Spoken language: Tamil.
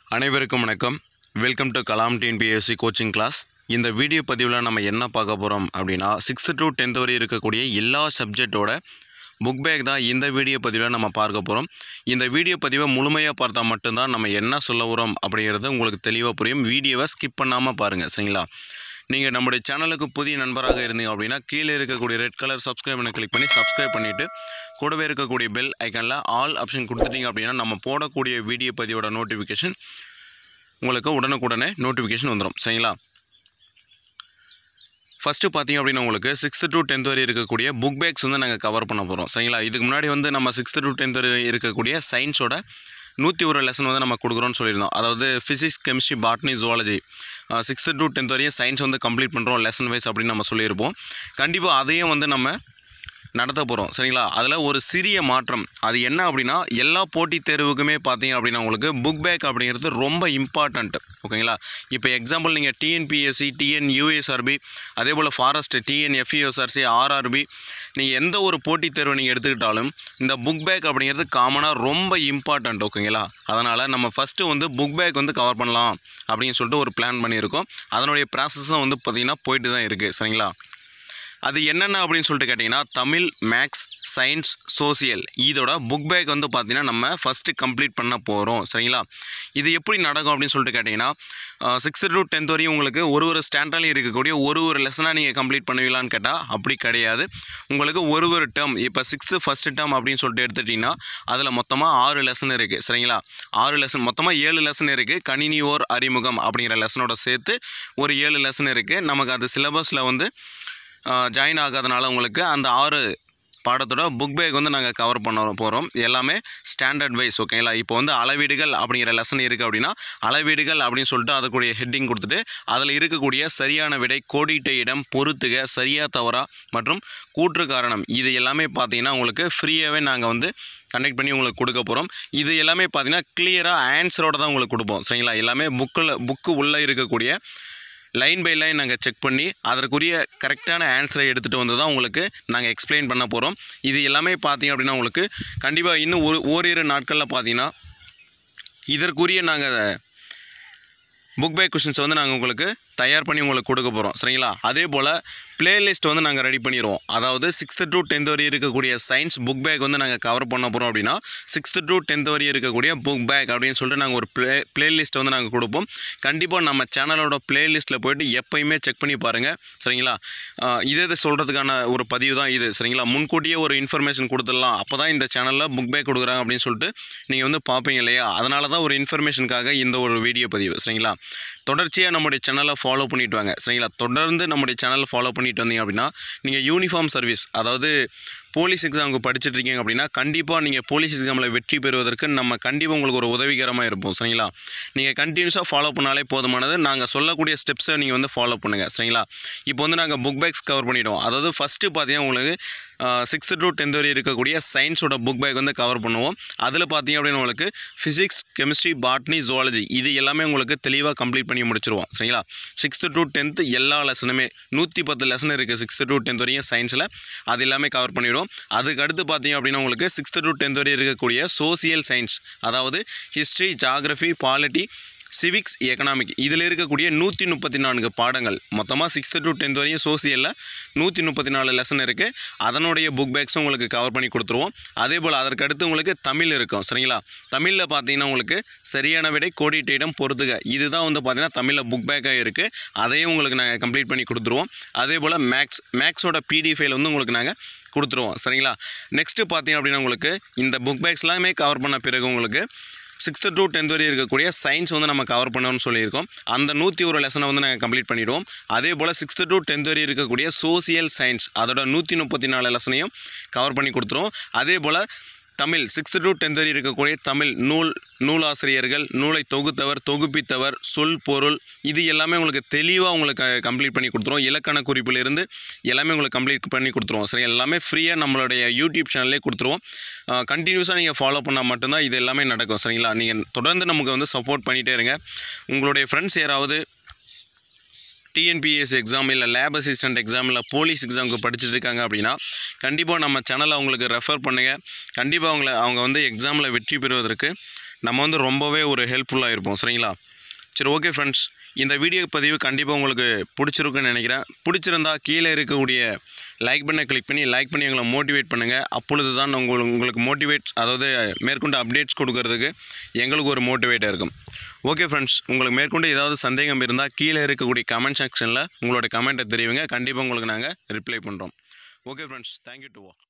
அனைவருக்கும் வணக்கம் welcome to Kalam TNPSC coaching class இந்த வீடியோ பதிவில் நம்ம என்ன பார்க்க போகிறோம் அப்படின்னா சிக்ஸ்த்து டு டென்த் வரை இருக்கக்கூடிய எல்லா சப்ஜெக்டோட புக் பேக் தான் இந்த வீடியோ பதிவில் நம்ம பார்க்க போகிறோம் இந்த வீடியோ பதிவை முழுமையாக பார்த்தா மட்டும்தான் நம்ம என்ன சொல்ல வரோம் அப்படிங்கிறது உங்களுக்கு தெளிவாக புரியும் வீடியோவை ஸ்கிப் பண்ணாமல் பாருங்கள் சரிங்களா நீங்கள் நம்முடைய சேனலுக்கு புதிய நண்பராக இருந்தீங்க அப்படின்னா கீழே இருக்கக்கூடிய ரெட் கலர் சப்ஸ்கிரைப் பண்ணி கிளிக் பண்ணி சப்ஸ்கிரைப் பண்ணிவிட்டு கூடவே இருக்கக்கூடிய பெல் ஐக்கனில் ஆல் ஆப்ஷன் கொடுத்துட்டீங்க அப்படின்னா நம்ம போடக்கூடிய வீடியோ பதிவோட நோட்டிஃபிகேஷன் உங்களுக்கு உடனுக்குடனே நோட்டிஃபிகேஷன் வந்துடும் சரிங்களா ஃபஸ்ட்டு பார்த்தீங்க அப்படின்னா உங்களுக்கு சிக்ஸ்த்து டு டென்த் வரை இருக்கக்கூடிய புக் பேக்ஸ் வந்து நாங்கள் கவர் பண்ண போகிறோம் சரிங்களா இதுக்கு முன்னாடி வந்து நம்ம சிக்ஸ்த்து டு டென்த் வரை இருக்கக்கூடிய சயின்ஸோட நூற்றி ஒரு லெசன் வந்து நம்ம கொடுக்குறோம்னு சொல்லியிருந்தோம் அதாவது physics chemistry botany zoology sixth to tenth வரையும் சயின்ஸ் வந்து கம்ப்ளீட் பண்ணுறோம் லெசன் வைஸ் அப்படின்னு நம்ம சொல்லியிருப்போம் கண்டிப்பாக அதையும் வந்து நம்ம நடத்த போகிறோம் சரிங்களா அதில் ஒரு சிறிய மாற்றம் அது என்ன அப்படின்னா எல்லா போட்டித் தேர்வுக்குமே பார்த்தீங்க அப்படின்னா உங்களுக்கு புக் பேக் அப்படிங்கிறது ரொம்ப இம்பார்ட்டண்ட் ஓகேங்களா இப்போ எக்ஸாம்பிள் நீங்கள் டிஎன்பிஎஸ்சி டிஎன் யூஎஸ்ஆர்பி அதே போல் ஃபாரஸ்ட் டிஎன் எஃப்இஎஸ்ஆர்சி ஆர்ஆர்பி நீங்கள் எந்த ஒரு போட்டித் தேர்வை நீங்கள் எடுத்துக்கிட்டாலும் இந்த புக் பேக் அப்படிங்கிறது காமனாக ரொம்ப இம்பார்ட்டண்ட் ஓகேங்களா அதனால் நம்ம ஃபஸ்ட்டு வந்து புக் பேக் வந்து கவர் பண்ணலாம் அப்படின்னு சொல்லிட்டு ஒரு பிளான் பண்ணியிருக்கோம் அதனுடைய ப்ராசஸும் வந்து பார்த்திங்கன்னா போயிட்டு தான் இருக்குது சரிங்களா அது என்னென்ன அப்படின்னு சொல்லிட்டு கேட்டிங்கன்னா தமிழ் மேக்ஸ் சயின்ஸ் சோசியல் இதோட புக் பேக் வந்து பார்த்தீங்கன்னா நம்ம ஃபஸ்ட்டு கம்ப்ளீட் பண்ண போகிறோம் சரிங்களா இது எப்படி நடக்கும் அப்படின்னு சொல்லிட்டு கேட்டிங்கன்னா சிக்ஸ்த்து டு டென்த் வரையும் உங்களுக்கு ஒரு ஒரு ஸ்டாண்டர்ட்லையும் இருக்கக்கூடிய ஒரு ஒரு லெசனாக நீங்கள் கம்ப்ளீட் பண்ணுவீங்களான்னு கேட்டால் அப்படி கிடையாது உங்களுக்கு ஒரு ஒரு டேர்ம் இப்போ சிக்ஸ்த்து ஃபஸ்ட்டு டேர்ம் அப்படின்னு சொல்லிட்டு எடுத்துட்டிங்கன்னா அதில் மொத்தமாக ஆறு லெசன் இருக்குது சரிங்களா ஆறு லெசன் மொத்தமாக ஏழு லெசன் இருக்குது கணினி ஓர் அறிமுகம் அப்படிங்கிற லெசனோட சேர்த்து ஒரு ஏழு லெசன் இருக்குது நமக்கு அது சிலபஸில் வந்து ஜாயின் ஆகாதனால உங்களுக்கு அந்த ஆறு பாடத்தோட புக் பேக் வந்து நாங்கள் கவர் பண்ண போகிறோம் எல்லாமே ஸ்டாண்டர்ட் வைஸ் ஓகேங்களா இப்போ வந்து அளவீடுகள் அப்படிங்கிற லெசன் இருக்குது அப்படின்னா அளவீடுகள் அப்படின்னு சொல்லிட்டு அதுக்குரிய ஹெட்டிங் கொடுத்துட்டு அதில் இருக்கக்கூடிய சரியான விடை கோடிட்ட இடம் பொறுத்துக சரியா தவறா மற்றும் கூற்று காரணம் இது எல்லாமே பார்த்தீங்கன்னா உங்களுக்கு ஃப்ரீயாகவே நாங்கள் வந்து கனெக்ட் பண்ணி உங்களுக்கு கொடுக்க போகிறோம் இது எல்லாமே பார்த்தீங்கன்னா கிளியராக ஆன்சரோட தான் உங்களுக்கு கொடுப்போம் சரிங்களா எல்லாமே புக்கில் புக்கு உள்ளே இருக்கக்கூடிய லைன் பை லைன் நாங்கள் செக் பண்ணி அதற்குரிய கரெக்டான ஆன்சரை எடுத்துகிட்டு வந்து தான் உங்களுக்கு நாங்கள் எக்ஸ்பிளைன் பண்ண போகிறோம் இது எல்லாமே பார்த்தீங்க அப்படின்னா உங்களுக்கு கண்டிப்பாக இன்னும் ஒரு ஓரிரு நாட்களில் பார்த்தீங்கன்னா இதற்குரிய நாங்கள் புக் பை கொஷின்ஸ் வந்து நாங்கள் உங்களுக்கு தயார் பண்ணி உங்களுக்கு கொடுக்க போகிறோம் சரிங்களா அதே போல் பிளேலிஸ்ட் வந்து நாங்கள் ரெடி பண்ணிடுவோம் அதாவது சிக்ஸ்த்து டு டென்த் வரை இருக்கக்கூடிய சயின்ஸ் புக் பேக் வந்து நாங்கள் கவர் பண்ண போகிறோம் அப்படின்னா சிக்ஸ்த்து டு டென்த் வரை இருக்கக்கூடிய புக் பேக் அப்படின்னு சொல்லிட்டு நாங்கள் ஒரு ப்ளே பிளேலிஸ்ட் வந்து நாங்கள் கொடுப்போம் கண்டிப்பாக நம்ம சேனலோட பிளேலிஸ்ட்டில் போயிட்டு எப்பயுமே செக் பண்ணி பாருங்கள் சரிங்களா ஆஹ் இது இது சொல்கிறதுக்கான ஒரு பதிவு தான் இது சரிங்களா முன்கூட்டியே ஒரு இன்ஃபர்மேஷன் கொடுத்துடலாம் அப்போ தான் இந்த சேனலில் புக் பேக் கொடுக்குறாங்க அப்படின்னு சொல்லிட்டு நீங்கள் வந்து பார்ப்பீங்க இல்லையா அதனால தான் ஒரு இன்ஃபர்மேஷனுக்காக இந்த ஒரு வீடியோ பதிவு சரிங்களா தொடர்ச்சியாக நம்முடைய சேனலை ஃபாலோ பண்ணிட்டு வாங்க சரிங்களா தொடர்ந்து நம்முடைய சேனலை ஃபாலோ பண்ணிட்டு வந்தீங்க அப்படின்னா நீங்கள் யூனிஃபார்ம் சர்வீஸ் அதாவது போலீஸ் எக்ஸாமுக்கு படிச்சுட்டு இருக்கீங்க அப்படின்னா கண்டிப்பாக நீங்கள் போலீஸ் எக்ஸாமில் வெற்றி பெறுவதற்கு நம்ம கண்டிப்பாக உங்களுக்கு ஒரு உதவிகரமாக இருப்போம் சரிங்களா நீங்கள் கண்டினியூஸாக ஃபாலோ பண்ணாலே போதுமானது நாங்கள் சொல்லக்கூடிய ஸ்டெப்ஸை நீங்கள் வந்து ஃபாலோ பண்ணுங்கள் சரிங்களா இப்போ வந்து நாங்கள் புக் பேக்ஸ் கவர் பண்ணிவிடுவோம் அதாவது ஃபஸ்ட்டு பார்த்தீங்கன்னா உங்களுக்கு சிக்ஸ்த்து டு டென்த் வரை இருக்கக்கூடிய சயின்ஸோட புக் பேக் வந்து கவர் பண்ணுவோம் அதில் பார்த்தீங்க அப்படின்னா உங்களுக்கு ஃபிசிக்ஸ் கெமிஸ்ட்ரி பாட்னி ஜுவாலஜி இது எல்லாமே உங்களுக்கு தெளிவாக கம்ப்ளீட் பண்ணி முடிச்சிருவோம் சரிங்களா சிக்ஸ்த்து டு டென்த்து எல்லா லெசனுமே நூற்றி பத்து லெசன் இருக்குது சிக்ஸ்த்து டு டென்த் வரையும் சயின்ஸில் அது எல்லாமே கவர் பண்ணிவிடுவோம் அதுக்கு அடுத்து பார்த்தீங்க அப்படின்னா உங்களுக்கு சிக்ஸ்த்து டு டென்த் வரை இருக்கக்கூடிய சோசியல் சயின்ஸ் அதாவது history geography polity civics economic இதில் இருக்கக்கூடிய நூற்றி முப்பத்தி நான்கு பாடங்கள் மொத்தமாக சிக்ஸ்த்து டு டென்த் வரையும் சோசியலில் நூற்றி முப்பத்தி நாலு லெசன் இருக்குது அதனுடைய புக் பேக்ஸும் உங்களுக்கு கவர் பண்ணி கொடுத்துருவோம் அதே போல் அதற்கு அடுத்து உங்களுக்கு தமிழ் இருக்கும் சரிங்களா தமிழில் பார்த்தீங்கன்னா உங்களுக்கு சரியான விடை கோடிட்ட இடம் பொறுத்துக இதுதான் வந்து பார்த்தீங்கன்னா தமிழில் புக் பேக்காக இருக்குது அதையும் உங்களுக்கு நாங்கள் கம்ப்ளீட் பண்ணி கொடுத்துருவோம் அதே போல் மேக்ஸ் மேக்ஸோட பிடிஎஃப்ஐல வந்து உங்களுக்கு நாங்கள் கொடுத்துருவோம் சரிங்களா நெக்ஸ்ட்டு பார்த்தீங்க அப்படின்னா உங்களுக்கு இந்த புக் பேக்ஸ் எல்லாமே கவர் பண்ண பிறகு உங்களுக்கு சிக்ஸ்த்து டு டென்த் வரை இருக்கக்கூடிய சயின்ஸ் வந்து நம்ம கவர் பண்ணணும்னு சொல்லியிருக்கோம் அந்த நூற்றி ஒரு லெசனை வந்து நாங்கள் கம்ப்ளீட் பண்ணிவிடுவோம் அதே போல் சிக்ஸ்த்து டு டென்த் வரை இருக்கக்கூடிய சோசியல் சயின்ஸ் அதோட நூற்றி முப்பத்தி நாலு லெசனையும் கவர் பண்ணி கொடுத்துருவோம் அதே போல் தமிழ் சிக்ஸ்த்து டு டென்த் வரை இருக்கக்கூடிய தமிழ் நூல் நூலாசிரியர்கள் நூலை தொகுத்தவர் தொகுப்பித்தவர் சொல் பொருள் இது எல்லாமே உங்களுக்கு தெளிவாக உங்களுக்கு கம்ப்ளீட் பண்ணி கொடுத்துருவோம் இலக்கண குறிப்பிலிருந்து எல்லாமே உங்களுக்கு கம்ப்ளீட் பண்ணி கொடுத்துருவோம் சரி எல்லாமே ஃப்ரீயாக நம்மளுடைய யூடியூப் சேனல்லே கொடுத்துருவோம் கண்டினியூஸாக நீங்கள் ஃபாலோ பண்ணால் மட்டும்தான் இது எல்லாமே நடக்கும் சரிங்களா நீங்கள் தொடர்ந்து நமக்கு வந்து சப்போர்ட் பண்ணிகிட்டே இருங்க உங்களுடைய ஃப்ரெண்ட்ஸ் யாராவது டிஎன்பிஎஸ் எக்ஸாம் இல்லை லேப் அசிஸ்டன்ட் எக்ஸாம் இல்லை போலீஸ் எக்ஸாமுக்கு படிச்சுட்டு இருக்காங்க அப்படின்னா கண்டிப்பாக நம்ம சேனலை அவங்களுக்கு ரெஃபர் பண்ணுங்கள் கண்டிப்பாக அவங்கள அவங்க வந்து எக்ஸாமில் வெற்றி பெறுவதற்கு நம்ம வந்து ரொம்பவே ஒரு ஹெல்ப்ஃபுல்லாக இருப்போம் சரிங்களா சரி ஓகே ஃப்ரெண்ட்ஸ் இந்த வீடியோ பதிவு கண்டிப்பாக உங்களுக்கு பிடிச்சிருக்குன்னு நினைக்கிறேன் பிடிச்சிருந்தா கீழே இருக்கக்கூடிய லைக் பண்ண கிளிக் பண்ணி லைக் பண்ணி எங்களை மோட்டிவேட் பண்ணுங்கள் அப்பொழுது தான் உங்களுக்கு உங்களுக்கு மோட்டிவேட் அதாவது மேற்கொண்டு அப்டேட்ஸ் கொடுக்கறதுக்கு எங்களுக்கு ஒரு மோட்டிவேட்டாக இருக்கும் ஓகே ஃப்ரெண்ட்ஸ் உங்களுக்கு மேற்கொண்டு ஏதாவது சந்தேகம் இருந்தால் கீழே இருக்கக்கூடிய கமெண்ட் செக்ஷனில் உங்களோட கமெண்ட்டை தெரிவிங்க கண்டிப்பாக உங்களுக்கு நாங்கள் ரிப்ளை பண்ணுறோம் ஓகே ஃப்ரெண்ட்ஸ் தேங்க்யூ டு வாக்